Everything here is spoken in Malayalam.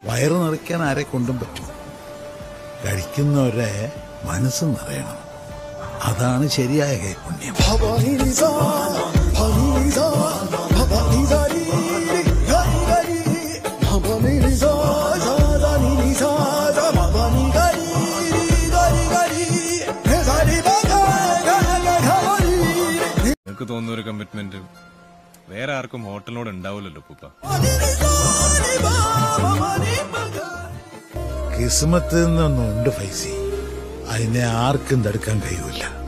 വയറ് നിറയ്ക്കാൻ ആരെ കൊണ്ടും പറ്റും കഴിക്കുന്നവരെ മനസ്സ് നിറയണം അതാണ് ശരിയായ കൈപുണ്യം നിനക്ക് തോന്നുന്ന ഒരു കമ്മിറ്റ്മെന്റ് വേറെ ആർക്കും ഹോട്ടലിനോട് ഉണ്ടാവില്ലല്ലോ പൂപ്പ കിസ്മത്ത് നിന്നൊന്നുണ്ട് ഫൈസി അതിനെ ആർക്കും തടുക്കാൻ കഴിയൂല